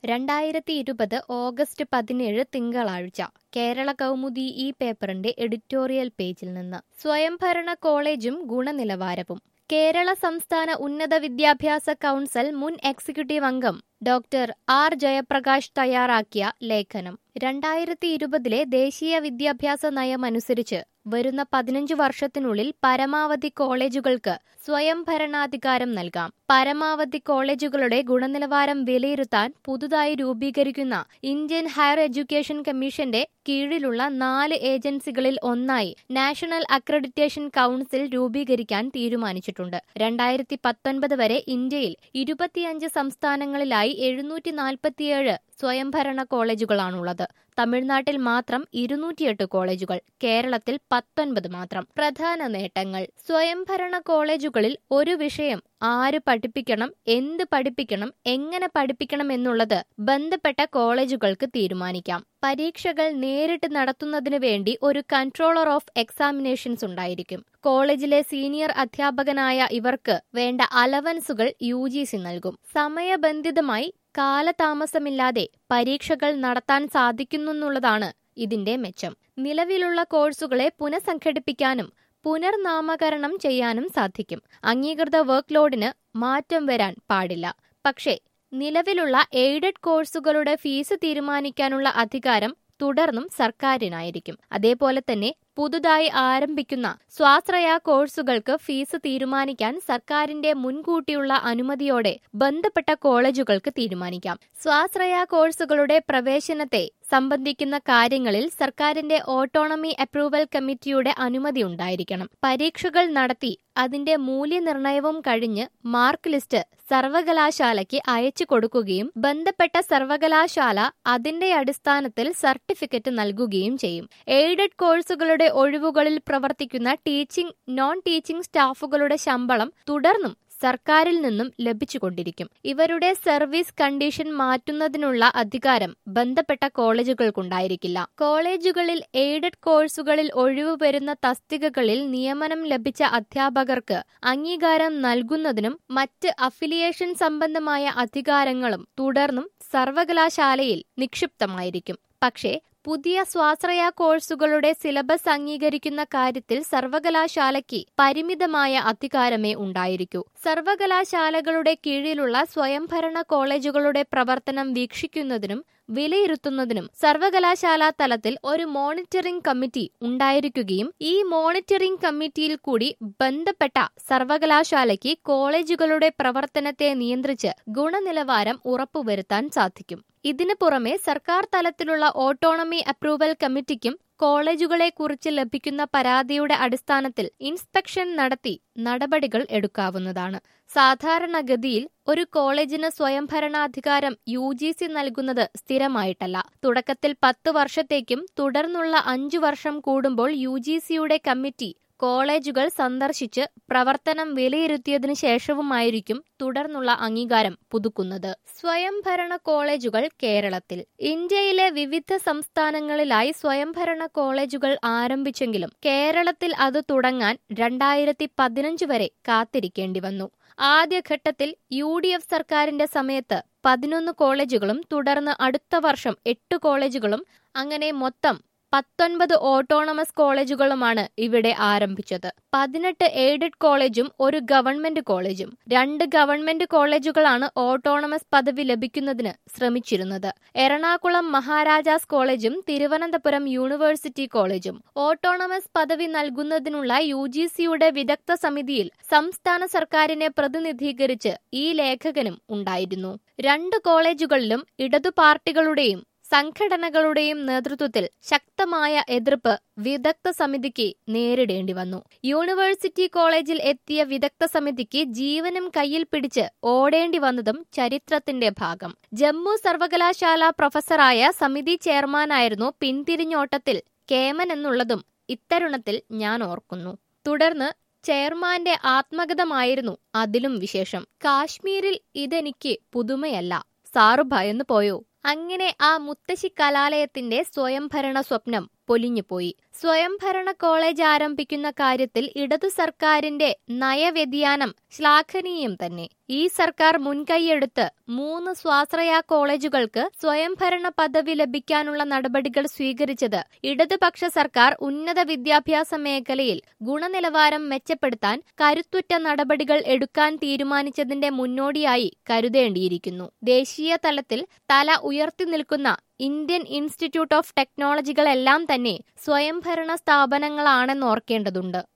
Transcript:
രണ്ടായിരത്തി ഇരുപത് ഓഗസ്റ്റ് പതിനേഴ് തിങ്കളാഴ്ച കേരള കൗമുദി ഈ പേപ്പറിന്റെ എഡിറ്റോറിയൽ പേജിൽ നിന്ന് സ്വയംഭരണ കോളേജും ഗുണനിലവാരവും കേരള സംസ്ഥാന ഉന്നത വിദ്യാഭ്യാസ കൗൺസിൽ മുൻ എക്സിക്യൂട്ടീവ് അംഗം ഡോക്ടർ ആർ ജയപ്രകാശ് തയ്യാറാക്കിയ ലേഖനം രണ്ടായിരത്തി ഇരുപതിലെ ദേശീയ വിദ്യാഭ്യാസ നയമനുസരിച്ച് വരുന്ന പതിനഞ്ച് വർഷത്തിനുള്ളിൽ പരമാവധി കോളേജുകൾക്ക് സ്വയം ഭരണാധികാരം നൽകാം പരമാവധി കോളേജുകളുടെ ഗുണനിലവാരം വിലയിരുത്താൻ പുതുതായി രൂപീകരിക്കുന്ന ഇന്ത്യൻ ഹയർ എഡ്യൂക്കേഷൻ കമ്മീഷന്റെ കീഴിലുള്ള നാല് ഏജൻസികളിൽ ഒന്നായി നാഷണൽ അക്രഡിറ്റേഷൻ കൗൺസിൽ രൂപീകരിക്കാൻ തീരുമാനിച്ചിട്ടുണ്ട് രണ്ടായിരത്തി പത്തൊൻപത് വരെ ഇന്ത്യയിൽ ഇരുപത്തിയഞ്ച് സംസ്ഥാനങ്ങളിലായി എഴുന്നൂറ്റി നാൽപ്പത്തിയേഴ് സ്വയംഭരണ കോളേജുകളാണുള്ളത് തമിഴ്നാട്ടിൽ മാത്രം ഇരുന്നൂറ്റിയെട്ട് കോളേജുകൾ കേരളത്തിൽ പത്തൊൻപത് മാത്രം പ്രധാന നേട്ടങ്ങൾ സ്വയംഭരണ കോളേജുകളിൽ ഒരു വിഷയം ആര് പഠിപ്പിക്കണം എന്ത് പഠിപ്പിക്കണം എങ്ങനെ പഠിപ്പിക്കണം എന്നുള്ളത് ബന്ധപ്പെട്ട കോളേജുകൾക്ക് തീരുമാനിക്കാം പരീക്ഷകൾ നേരിട്ട് നടത്തുന്നതിന് വേണ്ടി ഒരു കൺട്രോളർ ഓഫ് എക്സാമിനേഷൻസ് ഉണ്ടായിരിക്കും കോളേജിലെ സീനിയർ അധ്യാപകനായ ഇവർക്ക് വേണ്ട അലവൻസുകൾ യു നൽകും സമയബന്ധിതമായി കാലതാമസമില്ലാതെ പരീക്ഷകൾ നടത്താൻ സാധിക്കുന്നെന്നുള്ളതാണ് ഇതിന്റെ മെച്ചം നിലവിലുള്ള കോഴ്സുകളെ പുനഃസംഘടിപ്പിക്കാനും പുനർനാമകരണം ചെയ്യാനും സാധിക്കും അംഗീകൃത വർക്ക് ലോഡിന് മാറ്റം വരാൻ പാടില്ല പക്ഷേ നിലവിലുള്ള എയ്ഡഡ് കോഴ്സുകളുടെ ഫീസ് തീരുമാനിക്കാനുള്ള അധികാരം തുടർന്നും സർക്കാരിനായിരിക്കും അതേപോലെ തന്നെ പുതുതായി ആരംഭിക്കുന്ന സ്വാശ്രയ കോഴ്സുകൾക്ക് ഫീസ് തീരുമാനിക്കാൻ സർക്കാരിന്റെ മുൻകൂട്ടിയുള്ള അനുമതിയോടെ ബന്ധപ്പെട്ട കോളേജുകൾക്ക് തീരുമാനിക്കാം സ്വാശ്രയ കോഴ്സുകളുടെ പ്രവേശനത്തെ സംബന്ധിക്കുന്ന കാര്യങ്ങളിൽ സർക്കാരിന്റെ ഓട്ടോണമി അപ്രൂവൽ കമ്മിറ്റിയുടെ അനുമതി ഉണ്ടായിരിക്കണം പരീക്ഷകൾ നടത്തി അതിന്റെ മൂല്യനിർണയവും കഴിഞ്ഞ് മാർക്ക് ലിസ്റ്റ് സർവകലാശാലയ്ക്ക് അയച്ചു കൊടുക്കുകയും ബന്ധപ്പെട്ട സർവകലാശാല അതിന്റെ അടിസ്ഥാനത്തിൽ സർട്ടിഫിക്കറ്റ് നൽകുകയും ചെയ്യും എയ്ഡഡ് കോഴ്സുകളുടെ ഒഴിവുകളിൽ പ്രവർത്തിക്കുന്ന ടീച്ചിംഗ് നോൺ ടീച്ചിംഗ് സ്റ്റാഫുകളുടെ ശമ്പളം തുടർന്നും സർക്കാരിൽ നിന്നും ലഭിച്ചുകൊണ്ടിരിക്കും ഇവരുടെ സർവീസ് കണ്ടീഷൻ മാറ്റുന്നതിനുള്ള അധികാരം ബന്ധപ്പെട്ട കോളേജുകൾക്കുണ്ടായിരിക്കില്ല കോളേജുകളിൽ എയ്ഡഡ് കോഴ്സുകളിൽ ഒഴിവ് വരുന്ന തസ്തികകളിൽ നിയമനം ലഭിച്ച അധ്യാപകർക്ക് അംഗീകാരം നൽകുന്നതിനും മറ്റ് അഫിലിയേഷൻ സംബന്ധമായ അധികാരങ്ങളും തുടർന്നും സർവകലാശാലയിൽ നിക്ഷിപ്തമായിരിക്കും പക്ഷേ പുതിയ സ്വാശ്രയ കോഴ്സുകളുടെ സിലബസ് അംഗീകരിക്കുന്ന കാര്യത്തിൽ സർവകലാശാലയ്ക്ക് പരിമിതമായ അധികാരമേ ഉണ്ടായിരിക്കൂ സർവകലാശാലകളുടെ കീഴിലുള്ള സ്വയംഭരണ കോളേജുകളുടെ പ്രവർത്തനം വീക്ഷിക്കുന്നതിനും വിലയിരുത്തുന്നതിനും സർവകലാശാലാ തലത്തിൽ ഒരു മോണിറ്ററിംഗ് കമ്മിറ്റി ഉണ്ടായിരിക്കുകയും ഈ മോണിറ്ററിംഗ് കമ്മിറ്റിയിൽ കൂടി ബന്ധപ്പെട്ട സർവകലാശാലയ്ക്ക് കോളേജുകളുടെ പ്രവർത്തനത്തെ നിയന്ത്രിച്ച് ഗുണനിലവാരം ഉറപ്പുവരുത്താൻ സാധിക്കും ഇതിനു പുറമെ സർക്കാർ തലത്തിലുള്ള ഓട്ടോണമി അപ്രൂവൽ കമ്മിറ്റിക്കും കോളേജുകളെക്കുറിച്ച് ലഭിക്കുന്ന പരാതിയുടെ അടിസ്ഥാനത്തിൽ ഇൻസ്പെക്ഷൻ നടത്തി നടപടികൾ എടുക്കാവുന്നതാണ് സാധാരണഗതിയിൽ ഒരു കോളേജിന് സ്വയംഭരണാധികാരം യു ജി സി നൽകുന്നത് സ്ഥിരമായിട്ടല്ല തുടക്കത്തിൽ പത്ത് വർഷത്തേക്കും തുടർന്നുള്ള അഞ്ചു വർഷം കൂടുമ്പോൾ യു ജി സിയുടെ കമ്മിറ്റി കോളേജുകൾ സന്ദർശിച്ച് പ്രവർത്തനം വിലയിരുത്തിയതിനു ശേഷവുമായിരിക്കും തുടർന്നുള്ള അംഗീകാരം പുതുക്കുന്നത് സ്വയംഭരണ കോളേജുകൾ കേരളത്തിൽ ഇന്ത്യയിലെ വിവിധ സംസ്ഥാനങ്ങളിലായി സ്വയംഭരണ കോളേജുകൾ ആരംഭിച്ചെങ്കിലും കേരളത്തിൽ അത് തുടങ്ങാൻ രണ്ടായിരത്തി പതിനഞ്ച് വരെ കാത്തിരിക്കേണ്ടി വന്നു ആദ്യഘട്ടത്തിൽ യു ഡി എഫ് സർക്കാരിന്റെ സമയത്ത് പതിനൊന്ന് കോളേജുകളും തുടർന്ന് അടുത്ത വർഷം എട്ട് കോളേജുകളും അങ്ങനെ മൊത്തം പത്തൊൻപത് ഓട്ടോണമസ് കോളേജുകളുമാണ് ഇവിടെ ആരംഭിച്ചത് പതിനെട്ട് എയ്ഡഡ് കോളേജും ഒരു ഗവൺമെന്റ് കോളേജും രണ്ട് ഗവൺമെന്റ് കോളേജുകളാണ് ഓട്ടോണമസ് പദവി ലഭിക്കുന്നതിന് ശ്രമിച്ചിരുന്നത് എറണാകുളം മഹാരാജാസ് കോളേജും തിരുവനന്തപുരം യൂണിവേഴ്സിറ്റി കോളേജും ഓട്ടോണമസ് പദവി നൽകുന്നതിനുള്ള യു ജി സിയുടെ വിദഗ്ധ സമിതിയിൽ സംസ്ഥാന സർക്കാരിനെ പ്രതിനിധീകരിച്ച് ഈ ലേഖകനും ഉണ്ടായിരുന്നു രണ്ട് കോളേജുകളിലും ഇടതു പാർട്ടികളുടെയും സംഘടനകളുടെയും നേതൃത്വത്തിൽ ശക്തമായ എതിർപ്പ് വിദഗ്ധ സമിതിക്ക് നേരിടേണ്ടി വന്നു യൂണിവേഴ്സിറ്റി കോളേജിൽ എത്തിയ വിദഗ്ധ സമിതിക്ക് ജീവനും കയ്യിൽ പിടിച്ച് ഓടേണ്ടി വന്നതും ചരിത്രത്തിന്റെ ഭാഗം ജമ്മു സർവകലാശാല പ്രൊഫസറായ സമിതി ചെയർമാനായിരുന്നു പിന്തിരിഞ്ഞോട്ടത്തിൽ കേമൻ എന്നുള്ളതും ഇത്തരുണത്തിൽ ഞാൻ ഓർക്കുന്നു തുടർന്ന് ചെയർമാന്റെ ആത്മഗതമായിരുന്നു അതിലും വിശേഷം കാശ്മീരിൽ ഇതെനിക്ക് പുതുമയല്ല സാറു ഭയന്നു പോയോ അങ്ങനെ ആ മുത്തശ്ശി കലാലയത്തിന്റെ സ്വയംഭരണ സ്വപ്നം പൊലിഞ്ഞുപോയി സ്വയംഭരണ കോളേജ് ആരംഭിക്കുന്ന കാര്യത്തിൽ ഇടതു സർക്കാരിന്റെ നയവ്യതിയാനം ശ്ലാഘനീയം തന്നെ ഈ സർക്കാർ മുൻകൈയെടുത്ത് മൂന്ന് സ്വാശ്രയ കോളേജുകൾക്ക് സ്വയംഭരണ പദവി ലഭിക്കാനുള്ള നടപടികൾ സ്വീകരിച്ചത് ഇടതുപക്ഷ സർക്കാർ ഉന്നത വിദ്യാഭ്യാസ മേഖലയിൽ ഗുണനിലവാരം മെച്ചപ്പെടുത്താൻ കരുത്തുറ്റ നടപടികൾ എടുക്കാൻ തീരുമാനിച്ചതിന്റെ മുന്നോടിയായി കരുതേണ്ടിയിരിക്കുന്നു ദേശീയ തലത്തിൽ തല ഉയർത്തി നിൽക്കുന്ന ഇന്ത്യൻ ഇൻസ്റ്റിറ്റ്യൂട്ട് ഓഫ് ടെക്നോളജികളെല്ലാം തന്നെ സ്വയംഭരണ സ്ഥാപനങ്ങളാണെന്ന് ഓർക്കേണ്ടതുണ്ട്